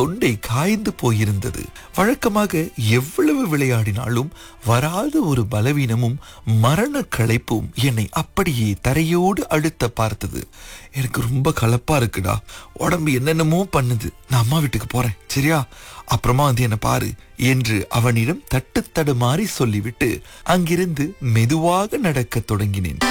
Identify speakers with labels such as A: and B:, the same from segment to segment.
A: தொண்டை காய்ந்து போயிருந்தது வழக்கமாக எவ்வளவு விளையாடினாலும் வராத ஒரு பலவீனமும் மரண களைப்பும் என்னை அப்படியே தரையோடு அழுத்த பார்த்தது எனக்கு ரொம்ப கலப்பா இருக்குடா உடம்பு என்னென்னமோ பண்ணுது நான் அம்மா வீட்டுக்கு போறேன் சரியா அப்புறமா வந்து என்ன பாரு என்று அவனிடம் தட்டு தடுமாறி சொல்லிவிட்டு அங்கிருந்து மெதுவாக நடக்கத் தொடங்கினேன்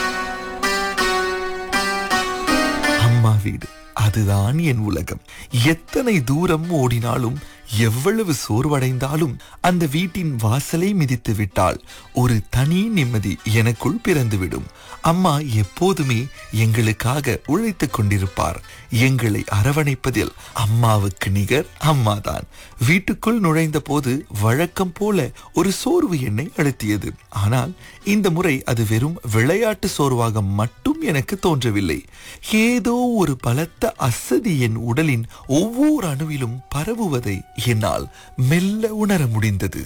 A: அம்மா வீடு அதுதான் என் உலகம் எத்தனை தூரம் ஓடினாலும் எவ்வளவு சோர்வடைந்தாலும் அந்த வீட்டின் வாசலை மிதித்து விட்டால் ஒரு தனி நிம்மதி எனக்குள் பிறந்துவிடும் அம்மா எப்போதுமே எங்களுக்காக உழைத்துக் கொண்டிருப்பார் எங்களை அரவணைப்பதில் அம்மாவுக்கு நிகர் அம்மாதான் வீட்டுக்குள் நுழைந்த போது வழக்கம் போல ஒரு சோர்வு என்னை அழுத்தியது ஆனால் இந்த முறை அது வெறும் விளையாட்டு சோர்வாக மட்டும் எனக்கு தோன்றவில்லை ஏதோ ஒரு பலத்த அசதி என் உடலின் ஒவ்வொரு அணுவிலும் பரவுவதை என்னால் மெல்ல உணர முடிந்தது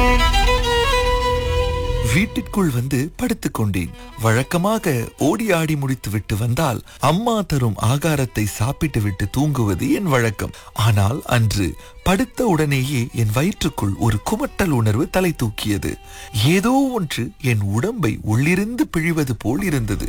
A: வீட்டிற்குள் வந்து படுத்துக் கொண்டேன் வழக்கமாக ஓடி ஆடி முடித்து விட்டு வந்தால் அம்மா தரும் ஆகாரத்தை சாப்பிட்டு விட்டு தூங்குவது என் வழக்கம் ஆனால் அன்று படுத்த உடனேயே என் வயிற்றுக்குள் ஒரு குமட்டல் உணர்வு தலை தூக்கியது ஏதோ ஒன்று என் உடம்பை உள்ளிருந்து பிழிவது போல் இருந்தது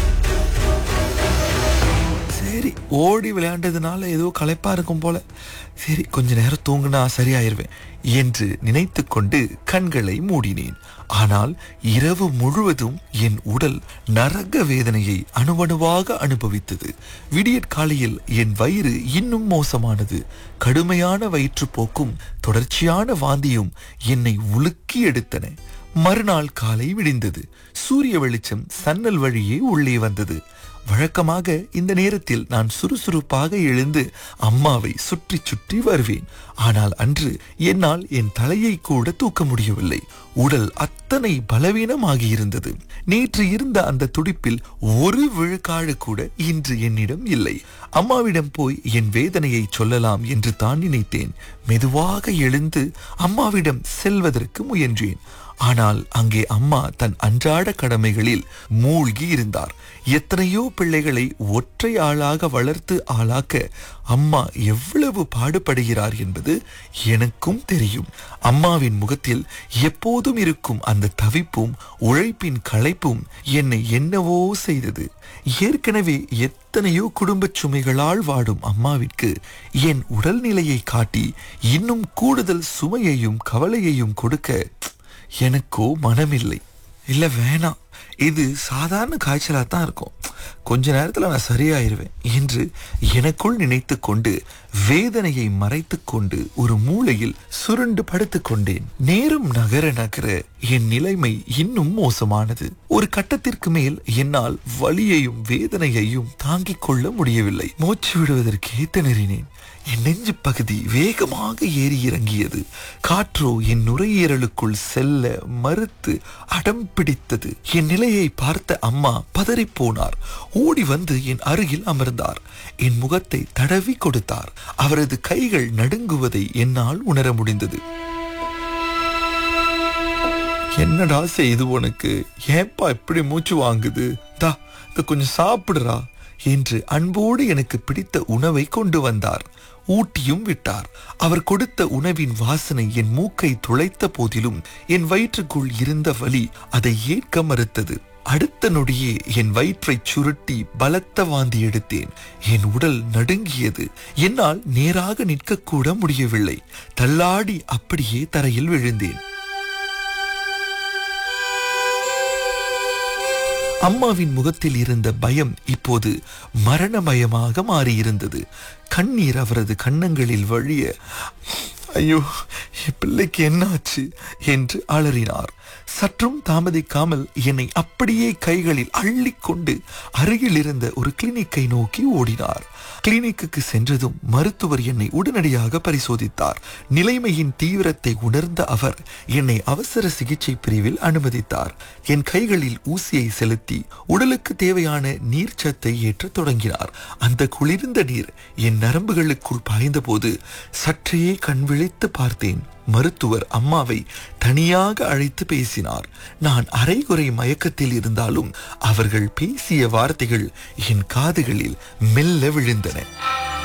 A: சரி ஓடி விளையாண்டதுனால ஏதோ களைப்பா இருக்கும் போல சரி கொஞ்ச நேரம் தூங்குனா சரியாயிருவேன் என்று நினைத்து கொண்டு கண்களை மூடினேன் ஆனால் இரவு முழுவதும் என் உடல் நரக வேதனையை அணுவணுவாக அனுபவித்தது விடியற் காலையில் என் வயிறு இன்னும் மோசமானது கடுமையான வயிற்றுப்போக்கும் தொடர்ச்சியான வாந்தியும் என்னை உலுக்கி எடுத்தன மறுநாள் காலை விடிந்தது சூரிய வெளிச்சம் சன்னல் வழியே உள்ளே வந்தது வழக்கமாக இந்த நேரத்தில் நான் சுறுசுறுப்பாக எழுந்து அம்மாவை சுற்றி சுற்றி வருவேன் ஆனால் அன்று என்னால் என் தலையை கூட தூக்க முடியவில்லை உடல் அத்தனை பலவீனமாகி இருந்தது நேற்று இருந்த அந்த துடிப்பில் ஒரு விழுக்காடு கூட இன்று என்னிடம் இல்லை அம்மாவிடம் போய் என் வேதனையை சொல்லலாம் என்று தான் நினைத்தேன் மெதுவாக எழுந்து அம்மாவிடம் செல்வதற்கு முயன்றேன் ஆனால் அங்கே அம்மா தன் அன்றாட கடமைகளில் மூழ்கி இருந்தார் எத்தனையோ பிள்ளைகளை ஒற்றை ஆளாக வளர்த்து ஆளாக்க அம்மா எவ்வளவு பாடுபடுகிறார் என்பது எனக்கும் தெரியும் அம்மாவின் முகத்தில் எப்போதும் இருக்கும் அந்த தவிப்பும் உழைப்பின் களைப்பும் என்னை என்னவோ செய்தது ஏற்கனவே எத்தனையோ குடும்பச் சுமைகளால் வாடும் அம்மாவிற்கு என் உடல்நிலையை காட்டி இன்னும் கூடுதல் சுமையையும் கவலையையும் கொடுக்க எனக்கோ மனமில்லை இல்ல வேணாம் இது சாதாரண காய்ச்சலா தான் இருக்கும் கொஞ்ச நேரத்துல நான் சரியாயிருவேன் என்று எனக்குள் நினைத்து கொண்டு வேதனையை மறைத்துக் கொண்டு ஒரு மூலையில் சுருண்டு படுத்துக் கொண்டேன் நேரம் நகர நகர என் நிலைமை இன்னும் மோசமானது ஒரு கட்டத்திற்கு மேல் என்னால் வலியையும் வேதனையையும் தாங்கிக் கொள்ள முடியவில்லை மூச்சு விடுவதற்கே திணறினேன் என் நெஞ்சு பகுதி வேகமாக ஏறி இறங்கியது காற்றோ என் நுரையீரலுக்குள் செல்ல மறுத்து அடம் பிடித்தது என் நிலையை பார்த்த அம்மா பதறிப் போனார் ஓடி வந்து என் அருகில் அமர்ந்தார் என் முகத்தை தடவி கொடுத்தார் அவரது கைகள் நடுங்குவதை என்னால் உணர முடிந்தது என்னடா செய்து உனக்கு ஏப்பா இப்படி மூச்சு வாங்குது தா இத கொஞ்சம் சாப்பிடுறா என்று அன்போடு எனக்கு பிடித்த உணவை கொண்டு வந்தார் ஊட்டியும் விட்டார் அவர் கொடுத்த உணவின் வாசனை என் மூக்கை துளைத்த போதிலும் என் வயிற்றுக்குள் இருந்த வலி அதை ஏற்க மறுத்தது அடுத்த நொடியே என் வயிற்றைச் சுருட்டி பலத்த வாந்தி எடுத்தேன் என் உடல் நடுங்கியது என்னால் நேராக நிற்கக்கூட முடியவில்லை தள்ளாடி அப்படியே தரையில் விழுந்தேன் அம்மாவின் முகத்தில் இருந்த பயம் இப்போது மரணமயமாக மாறியிருந்தது கண்ணீர் அவரது கன்னங்களில் வழிய ஐயோ என் பிள்ளைக்கு என்னாச்சு என்று அலறினார் சற்றும் தாமதிக்காமல் என்னை அப்படியே கைகளில் அள்ளிக்கொண்டு அருகில் இருந்த ஒரு கிளினிக்கை நோக்கி ஓடினார் கிளினிக்குக்கு சென்றதும் மருத்துவர் என்னை உடனடியாக பரிசோதித்தார் நிலைமையின் தீவிரத்தை உணர்ந்த அவர் என்னை அவசர சிகிச்சை பிரிவில் அனுமதித்தார் என் கைகளில் ஊசியை செலுத்தி உடலுக்கு தேவையான நீர்ச்சத்தை ஏற்றத் தொடங்கினார் அந்த குளிர்ந்த நீர் என் நரம்புகளுக்குள் பாய்ந்தபோது சற்றே கண் விழித்து பார்த்தேன் மருத்துவர் அம்மாவை தனியாக அழைத்து பேசினார் நான் அரைகுறை மயக்கத்தில் இருந்தாலும் அவர்கள் பேசிய வார்த்தைகள் என் காதுகளில் மெல்ல விழுந்தன